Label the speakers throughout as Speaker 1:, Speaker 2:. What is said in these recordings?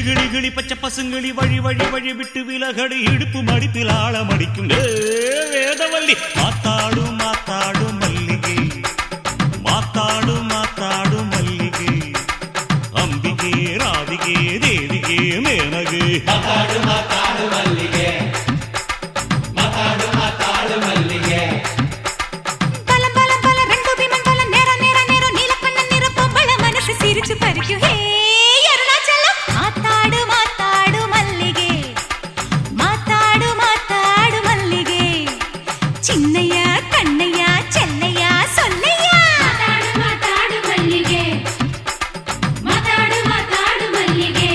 Speaker 1: கிளி கிளி பச்சை பசுங்கிளி வழி வழி வழி விட்டு விலகடி இடுப்பு மடிப்பில் ஆழம் அடிக்கும் ஏ, வேதவல்லி மாத்தாடு மாத்தாடு மல்லிகை மாத்தாடு மாத்தாடு மல்லிகை அம்பிகே ராதிகே தேவிகே மேனகே
Speaker 2: மாத்தாடு மாத்தாடு மல்லிகே மாத்தாடு மாத்தாடு மல்லிகே
Speaker 3: பலம் பலம் பல ரெண்டு விமன் பல நேர நேர நேர நீலக்கண்ண நிற பொம்பள மனசு சிரிச்சு பறிக்கும் ஹே அருணாச்சலம் மாத்தாடு மாத்தாடு மல்லிகே மாத்தாடு மாத்தாடு மல்லிகே சின்னையா கண்ணையா செல்லையா சொல்லையா
Speaker 4: மாತಾಡು ಮಾತಾಡು ಮಲ್ಲಿಗೆ ಮಾತಾಡು ಮಾತಾಡು ಮಲ್ಲಿಗೆ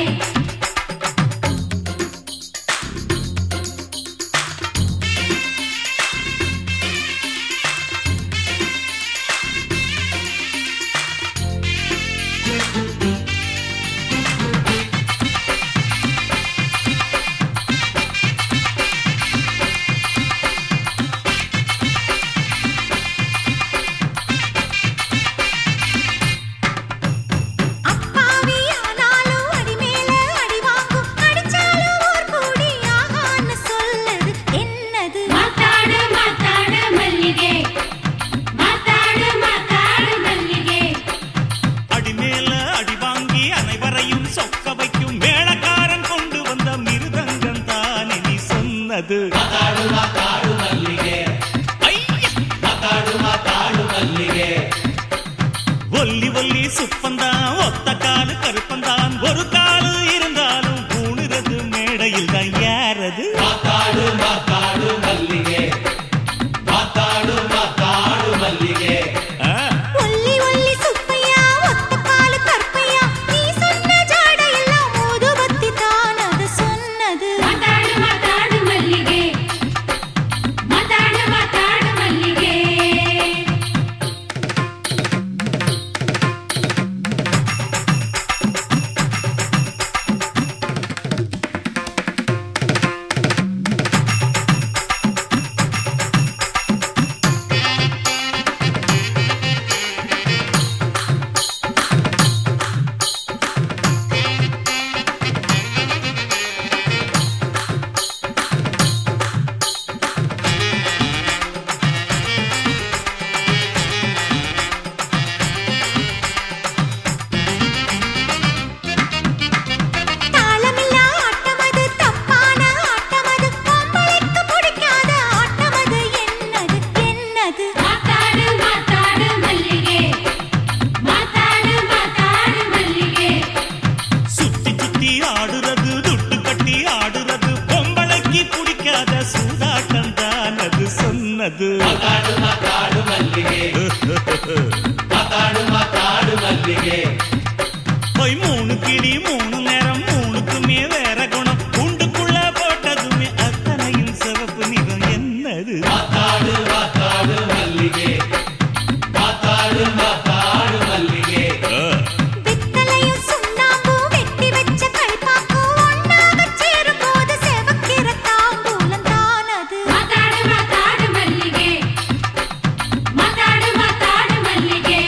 Speaker 3: அப்பாவி ஆனாலும் அடி மேல அடி வாங்கும் அடிச்சாலும் ஓர் கூடி ஆகான்னு சொல்லுது என்னது
Speaker 4: ಮಾತಾಡು ಮಾತಾಡು ಮಲ್ಲಿಗೆ ಮಾತಾಡು மாத்தாடு மல்லிகே
Speaker 1: அடி மேல அடி வாங்கி அனைவரையும் சொக்க வைக்கும் மேளக்காரன் கொண்டு வந்த மிருதங்கம் தானே நீ சொன்னது
Speaker 2: மாத்தாடு மாத்தாடு மல்லிகே
Speaker 1: ஐயா!
Speaker 2: மாத்தாடு மாத்தாடு மல்லிகே
Speaker 1: ஒல்லி ஒல்லி சுப்பந்தான் ஒத்த காலு கருப்பந்தான் ஒரு காலு இருந்தாலும் பூணுறது மேடையில் தான் யாரது
Speaker 2: மாத்தாடு மாத்தாடு மல்லிகே மாத்தாடு மாத்தாடு மல்லிகே
Speaker 1: ஆ,
Speaker 3: ஒல்லி ஒல்லி சுப்பையா ஒத்த காலு கற்பையா நீ சொன்ன ஜாடையெல்லாம் ஊதுபத்தி தான் அது சொன்னது
Speaker 4: ಮಾತಾಡು ಮಾತಾಡು ಮಲ್ಲಿಗೆ ಮಾತಾಡು ಮಾತಾಡು ಮಲ್ಲಿಗೆ
Speaker 3: தாளமில்லா ஆட்டமது தப்பான ஆட்டமது பொம்பளைக்கு பிடிக்காத ஆட்டமது என்னது என்னது
Speaker 4: ಮಾತಾಡು ಮಾತಾಡು ಮಲ್ಲಿಗೆ ಮಾತಾಡು ಮಾತಾಡು ಮಲ್ಲಿಗೆ
Speaker 1: சுத்தி சுத்தி ஆடுறது துட்டு கட்டி ஆடுறது பொம்பளைக்கு பிடிக்காத சூதாட்டம் தான் அது சொன்னது
Speaker 2: மாத்தாடு மாத்தாடு மல்லிகே மாத்தாடு மாத்தாடு மல்லிகே
Speaker 1: போய் மூணு கிளி மூணு நேரம் மூணுக்குமே வேற குணம் கூண்டுக்குள்ள போட்டதுமே அத்தனையும் சிவப்பு நிறம் என்னது
Speaker 2: மாத்தாடு மாத்தாடு மல்லிகே மாத்தாடு மாத்தாடு மல்லிகே
Speaker 3: வெத்தலையும் சுண்ணாம்பும் வெட்டி வச்ச கைப்பாக்கும் ஒண்ணாக சேரும்போது செவக்கிற தாம்பூலம் தான் அது
Speaker 4: ಮಾತಾಡು ಮಾತಾಡು ಮಲ್ಲಿಗೆ ಮಾತಾಡು ಮಾತಾಡು ಮಲ್ಲಿಗೆ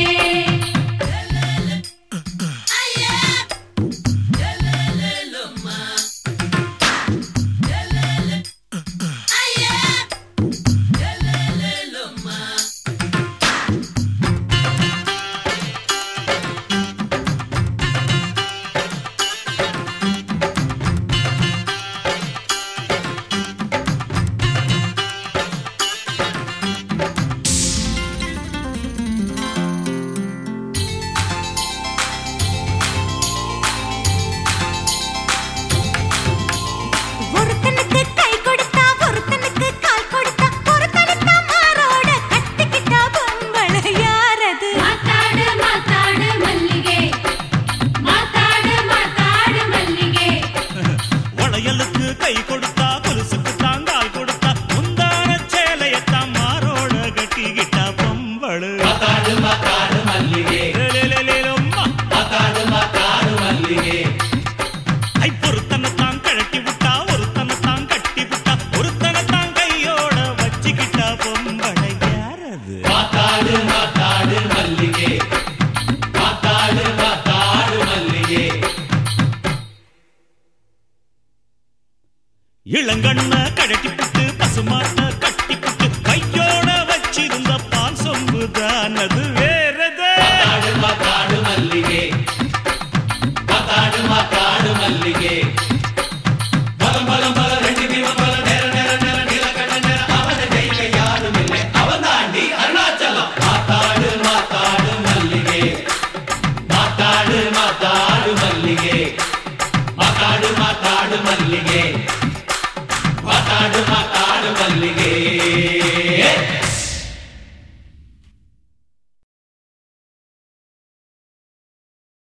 Speaker 3: ஒருத்தனுக்கு கை கொடுத்தா ஒருத்தனுக்கு கால் கொடுத்தா ஒருத்தனுக்கு மாரோட கட்டிக்கிட்டா பொம்பளை யாரது
Speaker 4: ಮಾತಾಡು ಮಾತಾಡು ಮಲ್ಲಿಗೆ ಮಾತಾಡು ಮಾತಾಡು ಮಲ್ಲಿಗೆ
Speaker 1: வளையலுக்கு கை கொடுத்தா கொலுசுக்கு தாங்கால் கொடுத்தா முந்தான சேலையத்தான் மாரோட கட்டிக்கிட்டா பொம்பளு
Speaker 2: மாத்தாடு மாத்தாடு மல்லிகே
Speaker 1: லேலேலேலேலம்மா.
Speaker 2: மாத்தாடு மாத்தாடு மல்லிகே
Speaker 1: ஐ பொருத்தனைத்தான் கழட்டி விட்டா ஒருத்தனைத்தான் கட்டி விட்டா ஒருத்தனைத்தான் கையோட வச்சுக்கிட்டா பொம்பளை யாரது
Speaker 2: மாத்தாடு மாத்தாடு மல்லிகே மாத்தாடு மாத்தாடு மல்லிகே
Speaker 1: இளங்கண்ண கழட்டி